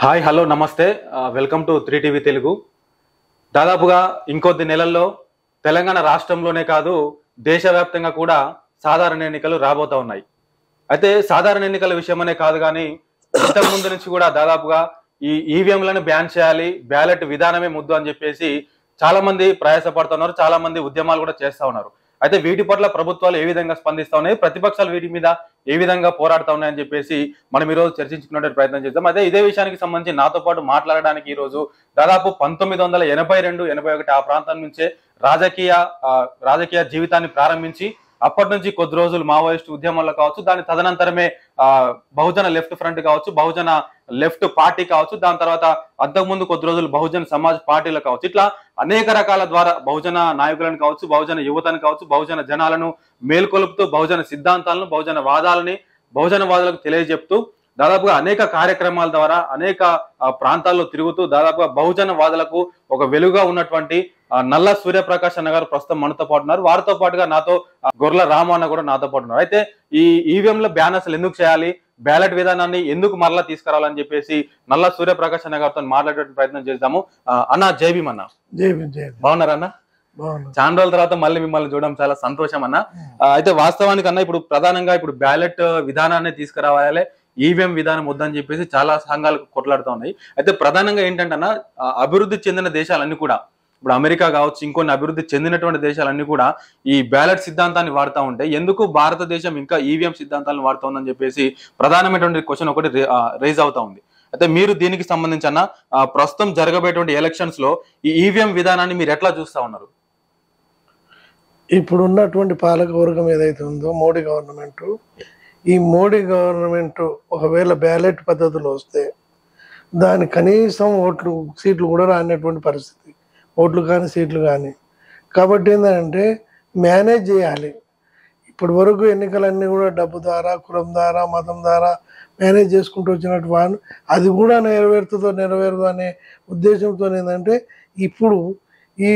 Hi hello namaste ah, welcome to three TV Telugu దాదాపుగా ఇంకొద్ది నెలల్లో తెలంగాణ రాష్ట్రంలోనే కాదు దేశవ్యాప్తంగా కూడా సాధారణ ఎన్నికలు రాబోతా ఉన్నాయి అయితే సాధారణ ఎన్నికల విషయమనే కాదు కానీ ఇంతకు ముందు నుంచి కూడా దాదాపుగా ఈ ఈవీఎంలను బ్యాన్ చేయాలి బ్యాలెట్ విధానమే ముద్దు అని చెప్పేసి చాలా మంది ప్రయాసపడుతున్నారు చాలా మంది ఉద్యమాలు కూడా చేస్తా ఉన్నారు అయితే వీటి పట్ల ప్రభుత్వాలు ఏ విధంగా స్పందిస్తా ఉన్నాయి ప్రతిపక్షాలు వీటి మీద ఏ విధంగా పోరాడుతా ఉన్నాయని చెప్పేసి మనం ఈ రోజు చర్చించుకునే ప్రయత్నం చేద్దాం అదే ఇదే విషయానికి సంబంధించి నాతో పాటు మాట్లాడడానికి ఈ రోజు దాదాపు పంతొమ్మిది వందల ఎనభై రెండు ఎనభై ఒకటి ఆ ప్రాంతం నుంచే రాజకీయ ఆ, రాజకీయ జీవితాన్ని ప్రారంభించి అప్పటి నుంచి కొద్ది రోజులు మావోయిస్ట్ ఉద్యమాల్లో కావచ్చు దాని తదనంతరమే ఆ బహుజన లెఫ్ట్ ఫ్రంట్ కావచ్చు బహుజన లెఫ్ట్ పార్టీ కావచ్చు దాని తర్వాత అంతకుముందు కొద్ది రోజులు బహుజన సమాజ్ పార్టీలు కావచ్చు ఇట్లా అనేక రకాల ద్వారా బహుజన నాయకులను కావచ్చు బహుజన యువతను కావచ్చు బహుజన జనాలను మేల్కొలుపుతూ బహుజన సిద్ధాంతాలను బహుజన వాదాలని బహుజన వాదులకు తెలియజెప్తూ దాదాపుగా అనేక కార్యక్రమాల ద్వారా అనేక ఆ, ప్రాంతాల్లో తిరుగుతూ దాదాపుగా బహుజన వాదులకు ఒక వెలుగుగా ఉన్నటువంటి ఆ, నల్ల సూర్యప్రకాష్ అన్న గారు ప్రస్తుతం మనతో పాటు ఉన్నారు వారితో పాటుగా నాతో ఆ, గొర్రెల రాము అన్న కూడా నాతో పాటు ఉన్నారు అయితే ఈ ఈవీఎం లో బ్యాన్ అసలు ఎందుకు చేయాలి బ్యాలెట్ విధానాన్ని ఎందుకు మరలా తీసుకురావాలని చెప్పేసి నల్ల సూర్యప్రకాష్ అన్న గారితో మాట్లాడే ప్రయత్నం చేద్దాము ఆ, అన్న జై భీమ్ అన్న జై భీమ్, జై భీమ్. బాగున్నారా అన్న బాగున్నా చాలా రోజుల తర్వాత మళ్ళీ మిమ్మల్ని చూడడం చాలా సంతోషం అన్న ఆ, అయితే వాస్తవానికి అన్న ఇప్పుడు ప్రధానంగా ఇప్పుడు బ్యాలెట్ విధానాన్ని తీసుకురావాలి ఈవీఎం విధానం వద్దని చెప్పేసి చాలా సంఘాలు కొట్లాడుతూ ఉన్నాయి అయితే ప్రధానంగా ఏంటంటే అన్న ఆ, అభివృద్ధి చెందిన దేశాలన్నీ కూడా ఇప్పుడు అమెరికా కావచ్చు ఇంకొన్ని అభివృద్ధి చెందినటువంటి దేశాలన్నీ కూడా ఈ బ్యాలెట్ సిద్ధాంతాన్ని వాడుతూ ఉంటాయి ఎందుకు భారతదేశం ఇంకా ఈవీఎం సిద్ధాంతాలను వాడుతూ ఉందని చెప్పేసి ప్రధానమైనటువంటి క్వశ్చన్ ఒకటి రేజ్ అవుతా ఉంది అయితే మీరు దీనికి సంబంధించి అన్న ఆ, ప్రస్తుతం జరగబోయేటువంటి ఎలక్షన్స్ లో ఈ ఈవీఎం విధానాన్ని మీరు ఎట్లా చూస్తా ఉన్నారు ఇప్పుడు ఉన్నటువంటి పాలక వర్గం ఏదైతే ఉందో మోడీ గవర్నమెంట్ ఈ మోడీ గవర్నమెంట్ ఒకవేళ బ్యాలెట్ పద్ధతిలో వస్తే దాని కనీసం ఓట్లు సీట్లు కూడా రానటువంటి పరిస్థితి ఓట్లు కానీ సీట్లు కానీ కాబట్టి ఏంటంటే మేనేజ్ చేయాలి ఇప్పటి వరకు ఎన్నికలన్నీ కూడా డబ్బు ద్వారా కులం ద్వారా మతం ద్వారా మేనేజ్ చేసుకుంటూ వచ్చినట్టు వాళ్ళు అది కూడా నెరవేరుతుందో నెరవేరదు అనే ఉద్దేశంతో ఏంటంటే ఇప్పుడు ఈ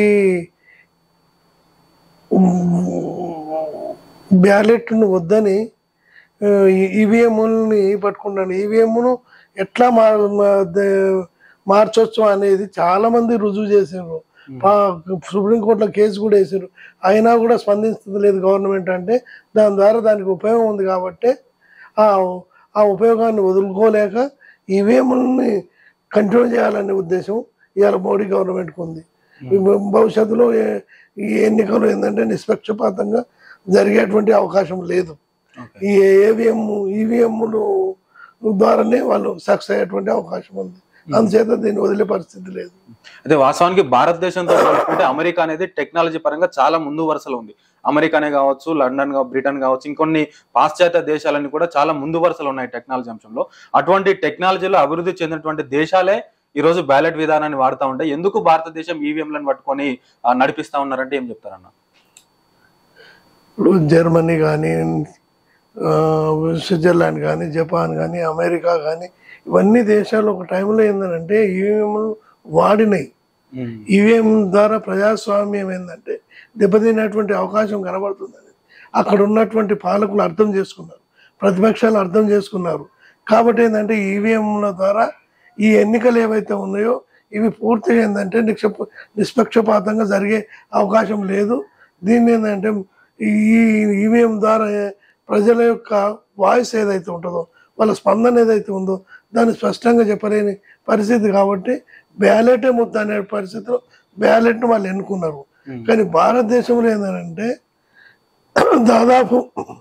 బ్యాలెట్ను వద్దని ఈవీఎంని పట్టుకుంటాను ఈవీఎంను ఎట్లా మార్ మా- ద- మార్చొచ్చు అనేది చాలా మంది రుజువు చేసారు సుప్రీంకోర్టులో కేసు కూడా వేసారు అయినా కూడా స్పందిస్తుంది లేదు గవర్నమెంట్ అంటే దాని ద్వారా దానికి ఉపయోగం ఉంది కాబట్టి ఆ ఆ ఉపయోగాన్ని వదులుకోలేక ఈవీఎంలని కంటిన్యూ చేయాలనే ఉద్దేశం ఇవాళ మోడీ గవర్నమెంట్కి ఉంది ఈ భ- భవిష్యత్తులో ఏ- ఈ ఎన్నికలు ఏంటంటే నిష్పక్షపాతంగా జరిగేటువంటి అవకాశం లేదు ఈ ఏవిఎం ఈవీఎంలు ద్వారానే వాళ్ళు సక్సెస్ అయ్యేటువంటి అవకాశం ఉంది అందుచేత దీన్ని వదిలే పరిస్థితి లేదు అయితే వాస్తవానికి భారతదేశంతో పోల్చుకుంటే అమెరికా అనేది టెక్నాలజీ పరంగా చాలా ముందు వరుసలో ఉంది అమెరికానే కావచ్చు లండన్ కా- బ్రిటన్ కావచ్చు ఇంకొన్ని పాశ్చాత్య దేశాలన్నీ కూడా చాలా ముందు వరుసలో ఉన్నాయి టెక్నాలజీ అంశంలో అటువంటి టెక్నాలజీలో అభివృద్ధి చెందినటువంటి దేశాలే ఈ రోజు బ్యాలెట్ విధానాన్ని వాడుతూ ఉంటాయి ఎందుకు భారతదేశం ఈవీఎంలను పట్టుకొని ఆ, నడిపిస్తా ఉన్నారంటే ఏం చెప్తారన్న ఇప్పుడు జర్మనీ కానీ స్విట్జర్లాండ్ కానీ జపాన్ కానీ అమెరికా కానీ ఇవన్నీ దేశాలు ఒక టైంలో ఏంటంటే ఈవీఎంలు వాడినాయి ఈవీఎం ద్వారా ప్రజాస్వామ్యం ఏంటంటే దెబ్బతినేటువంటి అవకాశం కనబడుతుందని అక్కడ ఉన్నటువంటి పాలకులు అర్థం చేసుకున్నారు ప్రతిపక్షాలు అర్థం చేసుకున్నారు కాబట్టి ఏంటంటే ఈవీఎంల ద్వారా ఈ ఎన్నికలు ఏవైతే ఉన్నాయో ఇవి పూర్తిగా ఏంటంటే నిక్షప నిష్పక్షపాతంగా జరిగే అవకాశం లేదు దీన్ని ఏంటంటే ఈ ఈవీఎం ద్వారా ప్రజల యొక్క వాయిస్ ఏదైతే ఉంటుందో వాళ్ళ స్పందన ఏదైతే ఉందో దాన్ని స్పష్టంగా చెప్పలేని పరిస్థితి కాబట్టి బ్యాలెటే ముద్ద అనే పరిస్థితిలో బ్యాలెట్ను వాళ్ళు ఎన్నుకున్నారు కానీ భారతదేశంలో ఏంటంటే దాదాపు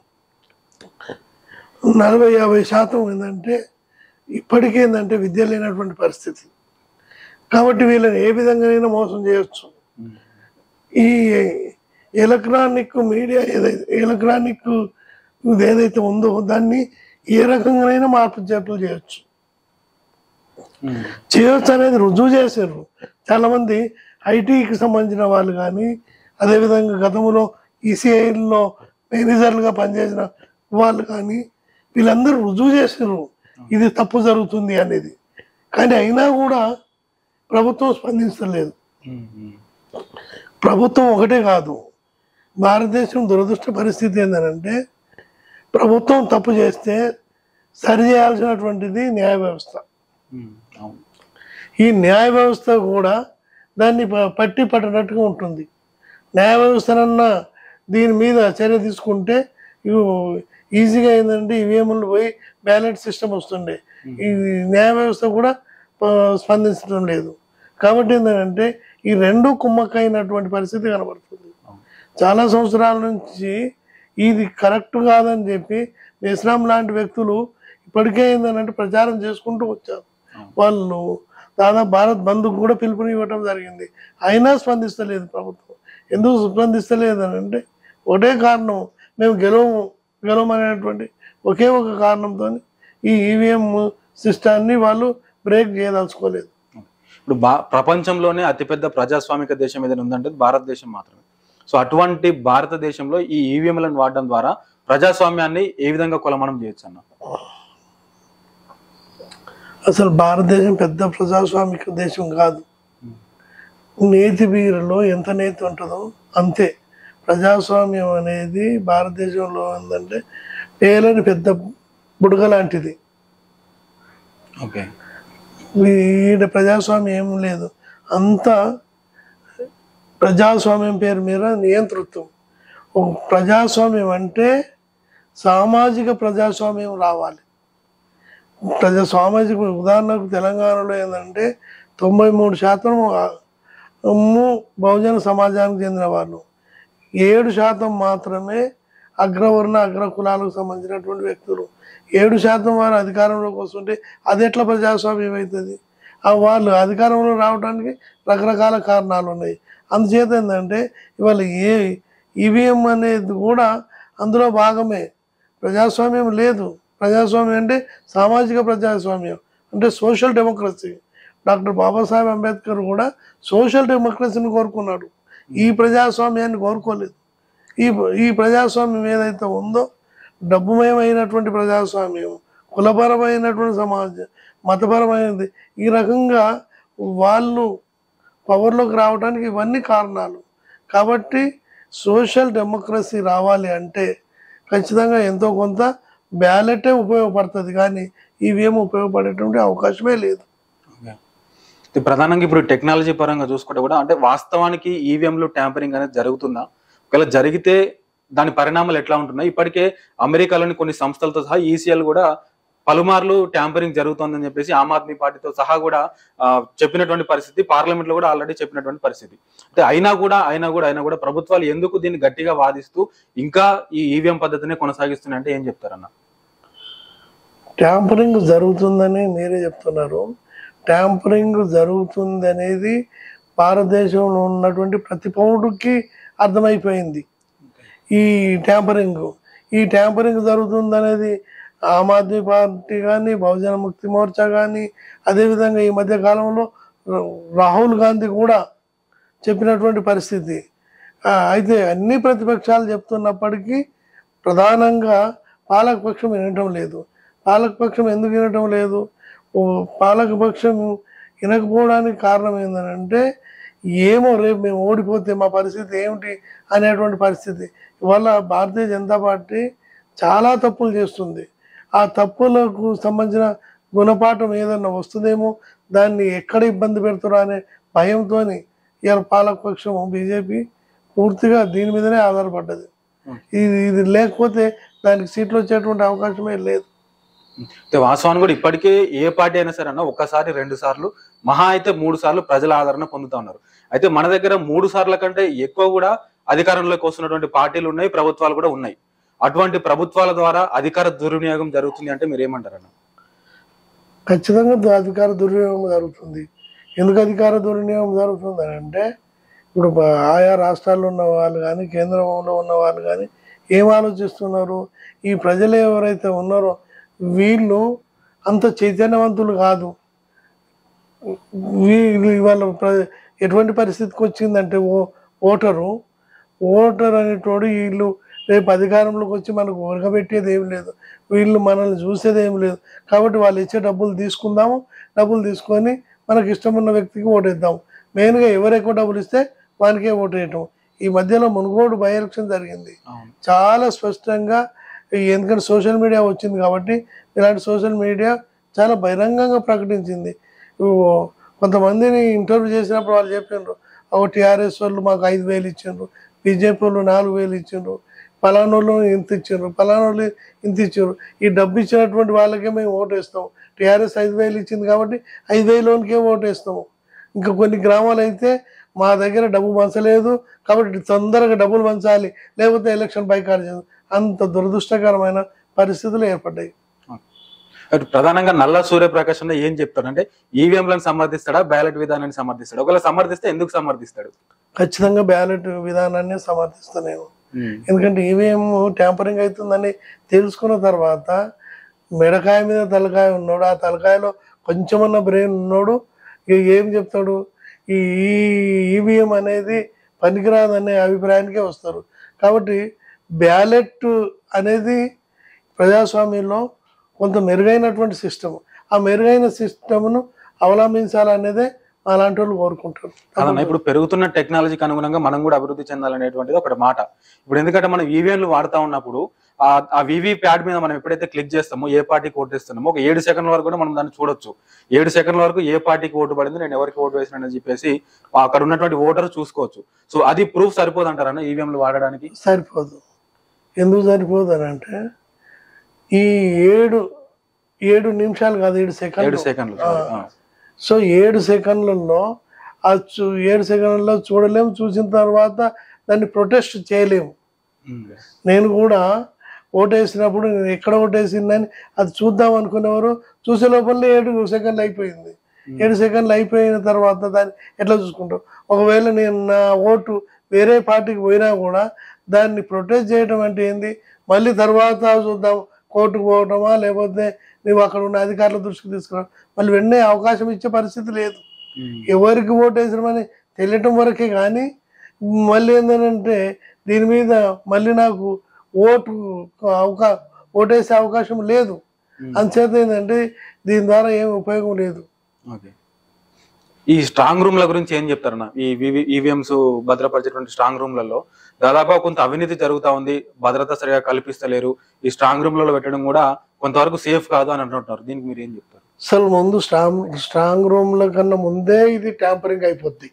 నలభై యాభై శాతం ఏంటంటే ఇప్పటికీ ఏంటంటే విద్య లేనటువంటి పరిస్థితి కాబట్టి వీళ్ళని ఏ విధంగానైనా మోసం చేయొచ్చు ఈ ఎలక్ట్రానిక్ మీడియా ఏదైతే ఎలక్ట్రానిక్ ఇది ఏదైతే ఉందో దాన్ని ఏ రకంగానైనా మార్పు చేపలు చేయొచ్చు చేయొచ్చు అనేది రుజువు చేశారు చాలా మంది ఐటీకి సంబంధించిన వాళ్ళు కానీ అదేవిధంగా గతంలో ఈసీఐలో మేనేజర్లుగా పనిచేసిన వాళ్ళు కానీ వీళ్ళందరూ రుజువు చేశారు ఇది తప్పు జరుగుతుంది అనేది కానీ అయినా కూడా ప్రభుత్వం స్పందించలేదు ప్రభుత్వం ఒకటే కాదు భారతదేశం దురదృష్ట పరిస్థితి ఏంటంటే ప్రభుత్వం తప్పు చేస్తే సరి చేయాల్సినటువంటిది న్యాయ వ్యవస్థ అవును ఈ న్యాయ వ్యవస్థ కూడా దాన్ని ప- పట్టి పట్టినట్టుగా ఉంటుంది న్యాయ వ్యవస్థనన్నా దీని మీద చర్య తీసుకుంటే ఇవి ఈజీగా ఏంటంటే ఈవీఎంలు పోయి బ్యాలెట్ సిస్టమ్ వస్తుండే ఈ న్యాయ వ్యవస్థ కూడా ఆ, స్పందించడం లేదు కాబట్టి ఏంటంటే ఈ రెండు కుమ్మక్కైనటువంటి పరిస్థితి కనబడుతుంది అవును. చాలా సంవత్సరాల నుంచి ఇది కరెక్ట్ కాదని చెప్పి ఇస్లాం లాంటి వ్యక్తులు ఇప్పటికే ఏంటంటే ప్రచారం చేసుకుంటూ వచ్చారు అవును. వాళ్ళు దాదాపు భారత్ బంధుకు కూడా పిలుపునివ్వటం జరిగింది అయినా స్పందిస్తలేదు ప్రభుత్వం ఎందుకు స్పందిస్తలేదు అని అంటే ఒకటే కారణం మేము గెలవము గెలవమనేటువంటి ఒకే ఒక కారణంతో ఈ ఈవీఎం సిస్టాన్ని వాళ్ళు బ్రేక్ చేయదలుచుకోలేదు ఇప్పుడు బా ప్రపంచంలోనే అతిపెద్ద ప్రజాస్వామిక దేశం ఏదైనా ఉందంటే అది భారతదేశం మాత్రమే సో అటువంటి భారతదేశంలో ఈ ఈవీఎంలను వాడడం ద్వారా ప్రజాస్వామ్యాన్ని ఏ విధంగా కొలమనం చేయొచ్చు అన్న అసలు భారతదేశం పెద్ద ప్రజాస్వామిక దేశం కాదు నేతి బీరలో ఎంత నేతి ఉంటుందో అంతే ప్రజాస్వామ్యం అనేది భారతదేశంలో ఉందంటే పేలని పెద్ద బుడగ లాంటిది ఓకే ఈడ ప్రజాస్వామ్యం ఏం లేదు అంతా ప్రజాస్వామ్యం పేరు మీద నియంతృత్వం ఒక ప్రజాస్వామ్యం అంటే సామాజిక ప్రజాస్వామ్యం రావాలి ప్రజా సామాజిక ఉదాహరణకు తెలంగాణలో ఏంటంటే తొంభై మూడు శాతం అమ్ము బహుజన సమాజానికి చెందిన వాళ్ళు ఏడు శాతం మాత్రమే అగ్రవర్ణ అగ్ర కులాలకు సంబంధించినటువంటి వ్యక్తులు ఏడు శాతం వారు అధికారంలోకి వస్తుంటే అది ఎట్లా ప్రజాస్వామ్యం అవుతుంది ఆ వాళ్ళు అధికారంలో రావడానికి రకరకాల కారణాలు ఉన్నాయి అందుచేత ఏంటంటే ఇవాళ ఏ ఈవీఎం అనేది కూడా అందులో భాగమే ప్రజాస్వామ్యం లేదు ప్రజాస్వామ్యం అంటే సామాజిక ప్రజాస్వామ్యం అంటే social democracy doctor Babasaheb Ambedkar కూడా సోషల్ డెమోక్రసీని కోరుకున్నాడు ఈ ప్రజాస్వామ్యాన్ని కోరుకోలేదు ఈ ఈ ప్రజాస్వామ్యం ఏదైతే ఉందో డబ్బుమయమైనటువంటి ప్రజాస్వామ్యం కులపరమైనటువంటి సమాజం మతపరమైనది ఈ రకంగా వాళ్ళు పవర్లోకి రావడానికి ఇవన్నీ కారణాలు కాబట్టి సోషల్ డెమోక్రసీ రావాలి అంటే ఖచ్చితంగా ఎంతో కొంత బ్యాలెటే ఉపయోగపడుతుంది కానీ ఈవీఎం ఉపయోగపడేటువంటి అవకాశమే లేదు ఓకే. ఇది ప్రధానంగా ఇప్పుడు టెక్నాలజీ పరంగా చూసుకుంటే కూడా అంటే వాస్తవానికి ఈవీఎంలు ట్యాంపరింగ్ అనేది జరుగుతుందా ఒకవేళ జరిగితే దాని పరిణామాలు ఎట్లా ఉంటున్నాయి ఇప్పటికే అమెరికాలోని కొన్ని సంస్థలతో సహా ఈసీఎల్ కూడా పలుమార్లు ట్యాంపరింగ్ జరుగుతోందని చెప్పేసి ఆమ్ ఆద్మీ పార్టీతో సహా కూడా ఆ, చెప్పినటువంటి పరిస్థితి పార్లమెంట్ లో కూడా ఆల్రెడీ చెప్పినటువంటి పరిస్థితి అంటే అయినా కూడా అయినా కూడా అయినా కూడా ప్రభుత్వాలు ఎందుకు దీన్ని గట్టిగా వాదిస్తూ ఇంకా ఈ ఈవీఎం పద్ధతినే కొనసాగిస్తున్నాయి అంటే ఏం చెప్తారన్న ట్యాంపరింగ్ జరుగుతుందని మీరే చెప్తున్నారు ట్యాంపరింగ్ జరుగుతుంది అనేది భారతదేశంలో ఉన్నటువంటి ప్రతి పౌరుడికి అర్థమైపోయింది ఈ ట్యాంపరింగ్ ఈ ట్యాంపరింగ్ జరుగుతుంది అనేది ఆమ్ ఆద్మీ పార్టీ కానీ బహుజన ముక్తి మోర్చా కానీ అదేవిధంగా ఈ మధ్య కాలంలో రా- రాహుల్ గాంధీ కూడా చెప్పినటువంటి పరిస్థితి ఆ, అయితే అన్ని ప్రతిపక్షాలు చెప్తున్నప్పటికీ ప్రధానంగా పాలకపక్షం వినటం లేదు పాలకపక్షం ఎందుకు వినటం లేదు ఓ పాలకపక్షం వినకపోవడానికి కారణం ఏంటంటే ఏమో రేపు మేము ఓడిపోతే మా పరిస్థితి ఏమిటి అనేటువంటి పరిస్థితి ఇవాళ భారతీయ జనతా పార్టీ చాలా తప్పులు చేస్తుంది ఆ తప్పులకు సంబంధించిన గుణపాఠం ఏదన్నా వస్తుందేమో దాన్ని ఎక్కడ ఇబ్బంది పెడుతురా అనే భయంతో ఇవాళ పాలకపక్షం బీజేపీ పూర్తిగా దీని మీదనే ఆధారపడ్డది ఇది ఇది లేకపోతే దానికి సీట్లు వచ్చేటువంటి అవకాశమే లేదు అయితే వాస్తవాన్ని కూడా ఇప్పటికే ఏ పార్టీ అయినా సరే అన్న ఒక్కసారి రెండు సార్లు మహా అయితే మూడు సార్లు ప్రజల ఆదరణ పొందుతా ఉన్నారు అయితే మన దగ్గర మూడు సార్ల కంటే ఎక్కువ కూడా అధికారంలోకి వస్తున్నటువంటి పార్టీలు ఉన్నాయి ప్రభుత్వాలు కూడా ఉన్నాయి అటువంటి ప్రభుత్వాల ద్వారా అధికార దుర్వినియోగం జరుగుతుంది అంటే మీరు ఏమంటారన్న ఖచ్చితంగా దు- అధికార దుర్వినియోగం జరుగుతుంది ఎందుకు అధికార దుర్వినియోగం జరుగుతుంది అని అంటే ఇప్పుడు బ- ఆయా రాష్ట్రాల్లో ఉన్న వాళ్ళు కానీ కేంద్రంలో ఉన్న వాళ్ళు కానీ ఏం ఆలోచిస్తున్నారు ఈ ప్రజలు ఎవరైతే ఉన్నారో వీళ్ళు అంత చైతన్యవంతులు కాదు వీళ్ళు ఇవాళ ప్ర- ఎటువంటి పరిస్థితికి వచ్చిందంటే ఓ ఓటరు ఓటర్ అనేటోడు వీళ్ళు రేపు అధికారంలోకి వచ్చి మనకు ఉరగబెట్టేది ఏం లేదు వీళ్ళు మనల్ని చూసేది ఏం లేదు కాబట్టి వాళ్ళు ఇచ్చే డబ్బులు తీసుకుందాము డబ్బులు తీసుకొని మనకు ఇష్టం ఉన్న వ్యక్తికి ఓటేద్దాం మెయిన్గా ఎవరు ఎక్కువ డబ్బులు ఇస్తే వానికే ఓటేయటం ఈ మధ్యలో మునుగోడు బై ఎలక్షన్ జరిగింది అవును చాలా స్పష్టంగా ఈ ఎందుకంటే సోషల్ మీడియా వచ్చింది కాబట్టి ఇలాంటి సోషల్ మీడియా చాలా బహిరంగంగా ప్రకటించింది ఓ, కొంతమందిని ఇంటర్వ్యూ చేసినప్పుడు వాళ్ళు చెప్పిండ్రు ఒక టీఆర్ఎస్ వాళ్ళు మాకు ఐదు వేలు ఇచ్చిండ్రు బీజేపీ వాళ్ళు నాలుగు వేలు ఇచ్చిండ్రు పలానా వాళ్ళు ఇంత ఇచ్చిండ్రు పలానా వాళ్ళు ఇంత ఇచ్చిండ్రు ఈ డబ్బు ఇచ్చినటువంటి వాళ్ళకే మేము ఓటు వేస్తాం టీఆర్ఎస్ ఐదు వేలు ఇచ్చింది కాబట్టి ఐదు వేలకే ఓటు వేస్తాము ఇంకా కొన్ని గ్రామాలు అయితే మా దగ్గర డబ్బు పంచలేదు కాబట్టి తొందరగా డబ్బులు పంచాలి లేకపోతే ఎలక్షన్ బైకాట్ చేయాలి అంత దురదృష్టకరమైన పరిస్థితులు ఏర్పడ్డాయి అటు ప్రధానంగా నల్ల సూర్యప్రకాశ్ అన్న ఏం చెప్తాడు అంటే ఈవీఎంలను సమర్థిస్తాడా బ్యాలెట్ విధానాన్ని సమర్థిస్తాడు ఒకవేళ సమర్థిస్తే ఎందుకు సమర్థిస్తాడు ఖచ్చితంగా బ్యాలెట్ విధానాన్ని సమర్థిస్తాను నేను ఎందుకంటే ఈవీఎం ట్యాంపరింగ్ అవుతుందని తెలుసుకున్న తర్వాత మెడకాయ మీద తలకాయ ఉన్నాడు ఆ తలకాయలో కొంచెమన్న బ్రెయిన్ ఉన్నాడు ఇక ఏం చెప్తాడు ఈ ఈవీఎం అనేది పనికిరాదనే అభిప్రాయానికే వస్తారు కాబట్టి బ్యాలెట్ అనేది ప్రజాస్వామ్యంలో కొంత మెరుగైనటువంటి సిస్టమ్ ఆ మెరుగైన సిస్టమ్ను అవలంబించాలనేదే అలాంటి వాళ్ళు కోరుకుంటారు అదన్న ఇప్పుడు పెరుగుతున్న టెక్నాలజీకి అనుగుణంగా మనం కూడా అభివృద్ధి చెందాలనేటువంటిది ఒకటి మాట ఇప్పుడు ఎందుకంటే మనం ఈవీఎంలు వాడుతా ఉన్నప్పుడు ఆ ఆ వివి ప్యాడ్ మీద మనం ఎప్పుడైతే క్లిక్ చేస్తామో ఏ పార్టీకి ఓటు వేస్తున్నామో ఒక ఏడు సెకండ్ల వరకు కూడా మనం దాన్ని చూడొచ్చు ఏడు సెకండ్ల వరకు ఏ పార్టీకి ఓటు పడింది నేను ఎవరికి ఓటు వేసినానని చెప్పేసి అక్కడ ఉన్నటువంటి ఓటర్ చూసుకోవచ్చు సో అది ప్రూఫ్ సరిపోదు అంటారన్న ఈవీఎంలు వాడడానికి సరిపోదు ఎందుకు సరిపోదు అని అంటే ఈ ఏడు ఏడు నిమిషాలు కాదు ఏడు ఏడు సెకండ్లు సెకండ్లు ఆ. sorry. ఆ. సో ఏడు సెకండ్లలో ఆ చూ- ఏడు సెకండ్లలో చూడలేము చూసిన తర్వాత దాన్ని ప్రొటెస్ట్ చేయలేము ఉమ్. నేను కూడా ఓటేసినప్పుడు నేను ఎక్కడ ఓటేసిందని అది చూద్దాం అనుకునేవారు చూసే లోపలనే ఏడు సెకండ్లు అయిపోయింది ఏడు సెకండ్లు అయిపోయిన తర్వాత దాన్ని ఎట్లా చూసుకుంటావు ఒకవేళ నేను నా ఓటు వేరే పార్టీకి పోయినా కూడా దాన్ని ప్రొటెస్ట్ చేయడం అంటే ఏంది మళ్ళీ తర్వాత చూద్దాం కోర్టుకు పోవటమా లేకపోతే నువ్వు అక్కడ ఉన్న అధికారుల దృష్టికి తీసుకురా మళ్ళీ వెంటనే అవకాశం ఇచ్చే పరిస్థితి లేదు ఉమ్. ఎవరికి ఓటు వేసినామని తెలియటం వరకే కానీ మళ్ళీ ఏంటంటే దీని మీద మళ్ళీ నాకు ఓటు అవకా ఓటేసే అవకాశం లేదు ఉమ్. అంచేత ఏంటంటే దీని ద్వారా ఏం ఉపయోగం లేదు ఓకే ఈ స్ట్రాంగ్ రూమ్ల గురించి ఏం చెప్తారన్న ఈ ఈవీఎంస్ భద్రపరిచేటువంటి స్ట్రాంగ్ రూమ్లలో దాదాపు కొంత అవినీతి జరుగుతా ఉంది భద్రత సరిగా కల్పిస్తలేరు ఈ స్ట్రాంగ్ రూమ్లలో పెట్టడం కూడా కొంతవరకు సేఫ్ కాదు అని అంటుంటారు దీనికి మీరు ఏం చెప్తారు అసలు ముందు స్ట్రాంగ్ స్ట్రాంగ్ రూమ్ల కన్నా ముందే ఇది ట్యాంపరింగ్ అయిపోద్ది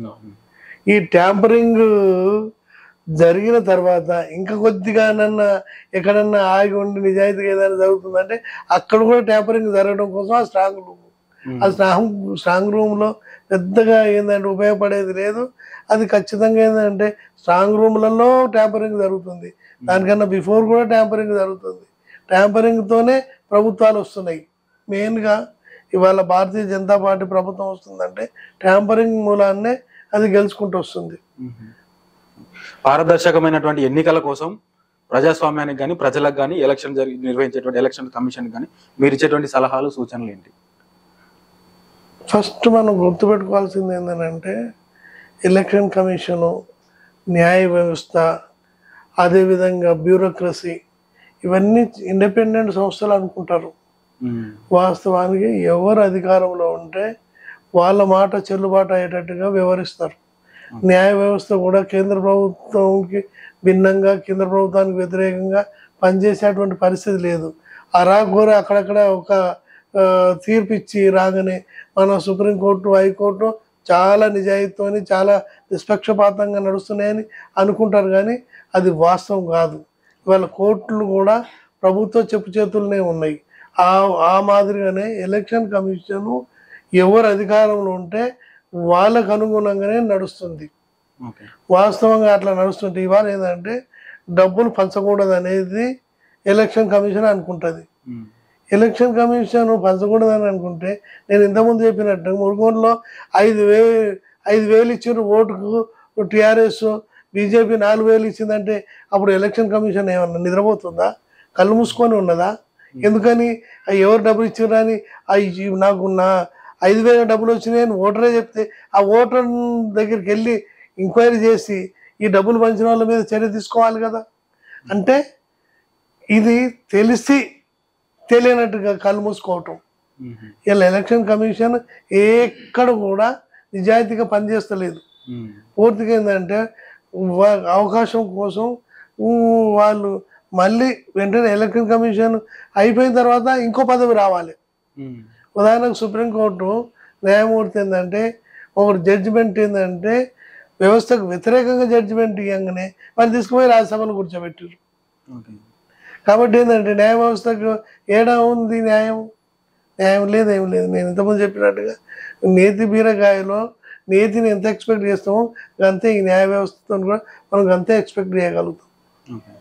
ఈ ట్యాంపరింగ్ జరిగిన తర్వాత ఇంకా కొద్దిగానన్నా ఎక్కడన్నా ఆగి ఉండి నిజాయితీగా ఏదైనా జరుగుతుందంటే అక్కడ కూడా ట్యాంపరింగ్ జరగడం కోసం ఆ స్ట్రాంగ్ రూమ్ ఆ స్ట్రాంగ్ స్ట్రాంగ్ రూమ్లో పెద్దగా ఏంటంటే ఉపయోగపడేది లేదు అది ఖచ్చితంగా ఏంటంటే స్ట్రాంగ్ రూమ్లలో ట్యాంపరింగ్ జరుగుతుంది దానికన్నా బిఫోర్ కూడా ట్యాంపరింగ్ జరుగుతుంది ట్యాంపరింగ్తోనే ప్రభుత్వాలు వస్తున్నాయి మెయిన్గా ఇవాళ భారతీయ జనతా పార్టీ ప్రభుత్వం వస్తుందంటే ట్యాంపరింగ్ మూలాన్నే అది గెలుచుకుంటూ వస్తుంది పారదర్శకమైనటువంటి ఎన్నికల కోసం ప్రజాస్వామ్యానికి కానీ ప్రజలకు కానీ ఎలక్షన్ జరిగి నిర్వహించేటువంటి ఎలక్షన్ కమిషన్ కానీ మీరు ఇచ్చేటువంటి సలహాలు సూచనలు ఏంటి ఫస్ట్ మనం గుర్తుపెట్టుకోవాల్సింది ఏంటంటే ఎలక్షన్ కమిషను న్యాయ వ్యవస్థ అదేవిధంగా బ్యూరోక్రసీ ఇవన్నీ ఇండిపెండెంట్ సంస్థలు అనుకుంటారు వాస్తవానికి ఎవరు అధికారంలో ఉంటే వాళ్ళ మాట చెల్లుబాటు అయ్యేటట్టుగా వ్యవహరిస్తారు న్యాయ వ్యవస్థ కూడా కేంద్ర ప్రభుత్వంకి భిన్నంగా కేంద్ర ప్రభుత్వానికి వ్యతిరేకంగా పనిచేసేటువంటి పరిస్థితి లేదు అరాగోర అక్కడక్కడ ఒక ఆ, తీర్పు ఇచ్చి రాగానే మన సుప్రీంకోర్టు హైకోర్టు చాలా నిజాయితీతోని చాలా నిష్పక్షపాతంగా నడుస్తున్నాయని అనుకుంటారు కానీ అది వాస్తవం కాదు ఇవాళ కోర్టులు కూడా ప్రభుత్వ చెప్పు చేతుల్లోనే ఉన్నాయి ఆ ఆ మాదిరిగానే ఎలక్షన్ కమిషన్ ఎవరు అధికారంలో ఉంటే వాళ్ళకు అనుగుణంగానే నడుస్తుంది ఓకే వాస్తవంగా అట్లా నడుస్తుంటే ఇవాళ ఏంటంటే డబ్బులు పంచకూడదు అనేది ఎలక్షన్ కమిషన్ అనుకుంటుంది ఎలక్షన్ కమిషన్ పంచకూడదని అనుకుంటే నేను ఇంతకుముందు చెప్పినట్టు మురుగోన్లో ఐదు వే ఐదు వేలు ఇచ్చిన ఓటుకు టీఆర్ఎస్ బీజేపీ నాలుగు వేలు ఇచ్చిందంటే అప్పుడు ఎలక్షన్ కమిషన్ ఏమన్నా నిద్రపోతుందా కళ్ళు మూసుకొని ఉన్నదా ఎందుకని ఆ ఎవరు డబ్బులు ఇచ్చారని అవి నాకు నా ఐదు వేల డబ్బులు వచ్చినాయని ఓటరే చెప్తే ఆ ఓటర్ దగ్గరికి వెళ్ళి ఎంక్వైరీ చేసి ఈ డబ్బులు పంచిన వాళ్ళ మీద చర్య తీసుకోవాలి కదా అంటే ఇది తెలిసి తెలియనట్టుగా కళ్ళు మూసుకోవటం ఇలా ఎలక్షన్ కమిషన్ ఎక్కడ కూడా నిజాయితీగా పనిచేస్తలేదు పూర్తిగా ఏంటంటే వా- అవకాశం కోసం ఊ, వాళ్ళు మళ్ళీ వెంటనే ఎలక్షన్ కమిషన్ అయిపోయిన తర్వాత ఇంకో పదవి రావాలి ఉదాహరణకు సుప్రీంకోర్టు న్యాయమూర్తి ఏంటంటే ఒకటి జడ్జిమెంట్ ఏంటంటే వ్యవస్థకు వ్యతిరేకంగా జడ్జిమెంట్ ఇవ్వగానే వాళ్ళు తీసుకుపోయి రాజ్యసభలో కూర్చోబెట్టారు కాబట్టి ఏంటంటే న్యాయ వ్యవస్థకు ఏడా ఉంది న్యాయం న్యాయం లేదు ఏం లేదు నేను ఇంతకుముందు చెప్పినట్టుగా నేతి బీరకాయలో నేతిని ఎంత ఎక్స్పెక్ట్ చేస్తామో అంతే ఈ న్యాయ వ్యవస్థతో కూడా మనం అంతే ఎక్స్పెక్ట్ చేయగలుగుతాం ఓకే